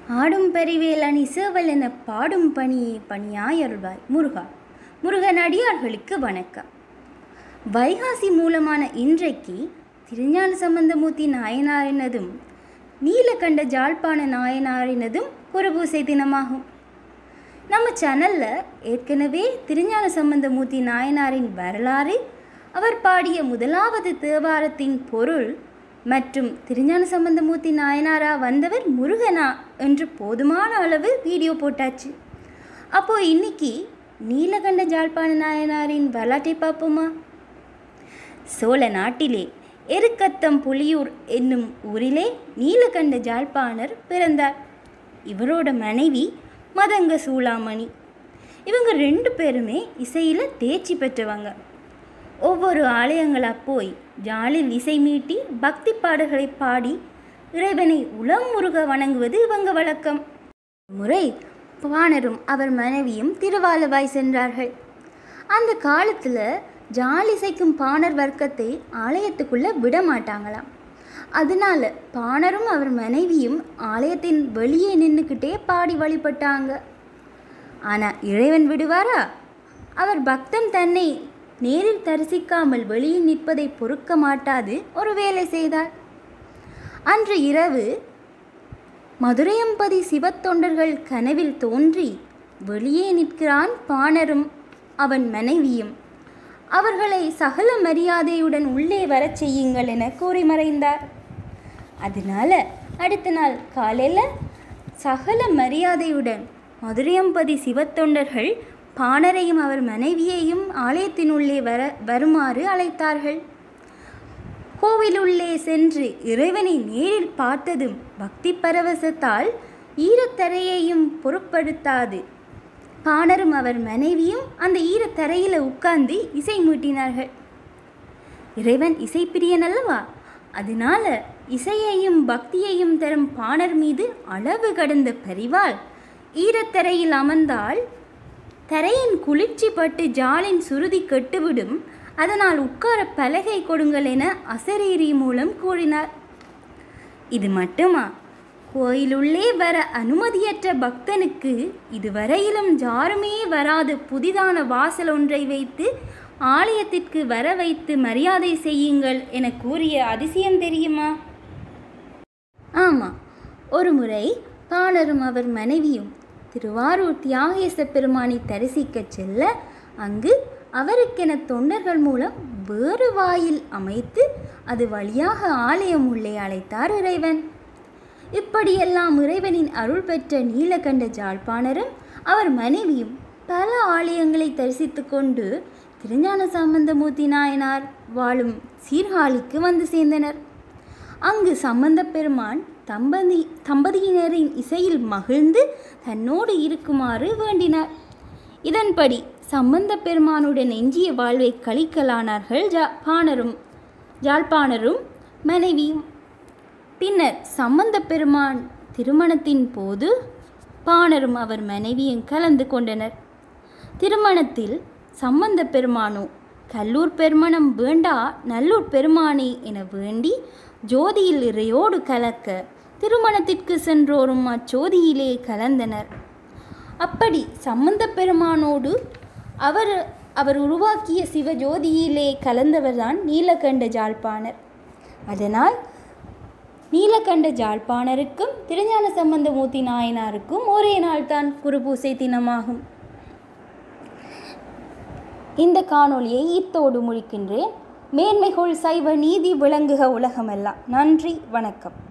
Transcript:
ஆடும் பரிவேல் அணி சேவல் என பாடும் பணியே பணியாயருள்வாய் முருகா முருகன் அடியார்களுக்கு வணக்கம் வைகாசி மூலமான இன்றைக்கு திருஞான சம்பந்தமூர்த்தி நாயனாரினதும் நீலகண்ட ஜாழ்ப்பாண நாயனாரினதும் குருபூசை தினமாகும் நம்ம சேனலில் ஏற்கனவே திருஞான சம்பந்தமூர்த்தி நாயனாரின் வரலாறு அவர் பாடிய முதலாவது தேவாரத்தின் பொருள் மற்றும் திருஞான சம்பந்தமூர்த்தி நாயனாரா வந்தவர் முருகனா என்று போதுமான அளவு வீடியோ போட்டாச்சு அப்போ இன்னைக்கு நீலகண்ட ஜாழ்ப்பாண நாயனாரின் வரலாற்றை பார்ப்போமா சோழ நாட்டிலே எருக்கத்தம் புலியூர் என்னும் ஊரிலே நீலகண்ட ஜாழ்ப்பாணர் பிறந்தார் இவரோட மனைவி மதங்க சூளாமணி இவங்க ரெண்டு பேருமே இசையில் தேர்ச்சி பெற்றவங்க ஒவ்வொரு ஆலயங்களாக போய் ஜாலில் இசை மீட்டி பக்தி பாடல்களை பாடி இறைவனை உளம் முருக வணங்குவது இவங்க வழக்கம் முறை பாணரும் அவர் மனைவியும் திருவாலவாய் சென்றார்கள் அந்த காலத்தில் ஜாலிசைக்கும் பாணர் வர்க்கத்தை ஆலயத்துக்குள்ளே விட மாட்டாங்களாம் அதனால பாணரும் அவர் மனைவியும் ஆலயத்தின் வெளியே நின்றுக்கிட்டே பாடி வழிபட்டாங்க ஆனால் இறைவன் விடுவாரா அவர் பக்தன் தன்னை நேரில் தரிசிக்காமல் வெளியில் நிற்பதை பொறுக்க மாட்டாது ஒரு வேலை செய்தார் அன்று இரவு மதுரையம்பதி சிவத்தொண்டர்கள் கனவில் தோன்றி வெளியே நிற்கிறான் பாணரும் அவன் மனைவியும் அவர்களை சகல மரியாதையுடன் உள்ளே வரச் செய்யுங்கள் என கூறி மறைந்தார் அதனால அடுத்த நாள் காலையில் சகல மரியாதையுடன் மதுரையம்பதி சிவத்தொண்டர்கள் பாணரையும் அவர் மனைவியையும் ஆலயத்தினுள்ளே வர வருமாறு அழைத்தார்கள் கோவிலுள்ளே சென்று இறைவனை நேரில் பார்த்ததும் பக்தி பரவசத்தால் ஈரத்தரையையும் பொருட்படுத்தாது பாணரும் அவர் மனைவியும் அந்த ஈரத்தரையில் உட்கார்ந்து இசை மீட்டினார்கள் இறைவன் இசைப்பிரியன் அல்லவா அதனால இசையையும் பக்தியையும் தரும் பாணர் மீது அளவு கடந்த பரிவால் ஈரத்தரையில் அமர்ந்தால் தரையின் குளிர்ச்சி பட்டு ஜாலின் சுருதி கெட்டுவிடும் அதனால் உட்கார பலகை கொடுங்கள் என அசரீரி மூலம் கூறினார் இது மட்டுமா கோயிலுள்ளே வர அனுமதியற்ற பக்தனுக்கு இதுவரையிலும் யாருமே வராது புதிதான வாசல் ஒன்றை வைத்து ஆலயத்திற்கு வர வைத்து மரியாதை செய்யுங்கள் என கூறிய அதிசயம் தெரியுமா ஆமாம் ஒரு முறை பாணரும் அவர் மனைவியும் திருவாரூர் தியாகேச பெருமானை தரிசிக்கச் செல்ல அங்கு அவருக்கென தொண்டர்கள் மூலம் வேறு வாயில் அமைத்து அது வழியாக ஆலயம் உள்ளே அழைத்தார் இறைவன் இப்படியெல்லாம் இறைவனின் அருள் பெற்ற நீலகண்ட ஜாழ்ப்பாணரும் அவர் மனைவியும் பல ஆலயங்களை தரிசித்து கொண்டு திருஞான சம்பந்தமூர்த்தி நாயனார் வாழும் சீர்காழிக்கு வந்து சேர்ந்தனர் அங்கு சம்பந்த பெருமான் தம்பதி தம்பதியினரின் இசையில் மகிழ்ந்து தன்னோடு இருக்குமாறு வேண்டினார் இதன்படி சம்பந்த பெருமானுடன் எஞ்சிய வாழ்வை கழிக்கலானார்கள் ஜா பாணரும் ஜாழ்ப்பாணரும் மனைவியும் பின்னர் சம்பந்த பெருமான் திருமணத்தின் போது பாணரும் அவர் மனைவியும் கலந்து கொண்டனர் திருமணத்தில் சம்பந்த பெருமானோ கல்லூர் பெருமணம் வேண்டா நல்லூர் பெருமானே என வேண்டி ஜோதியில் இறையோடு கலக்க திருமணத்திற்கு சென்றோரும் அச்சோதியிலே கலந்தனர் அப்படி சம்பந்த பெருமானோடு அவர் அவர் உருவாக்கிய சிவஜோதியிலே கலந்தவர்தான் நீலகண்ட ஜாழ்ப்பாணர் அதனால் நீலகண்ட ஜாழ்ப்பாணருக்கும் திருஞான சம்பந்தமூர்த்தி நாயனாருக்கும் ஒரே நாள்தான் குருபூசை தினமாகும் இந்த காணொளியை இத்தோடு முடிக்கின்றேன் மேன்மைகொள் சைவ நீதி விளங்குக உலகமெல்லாம் நன்றி வணக்கம்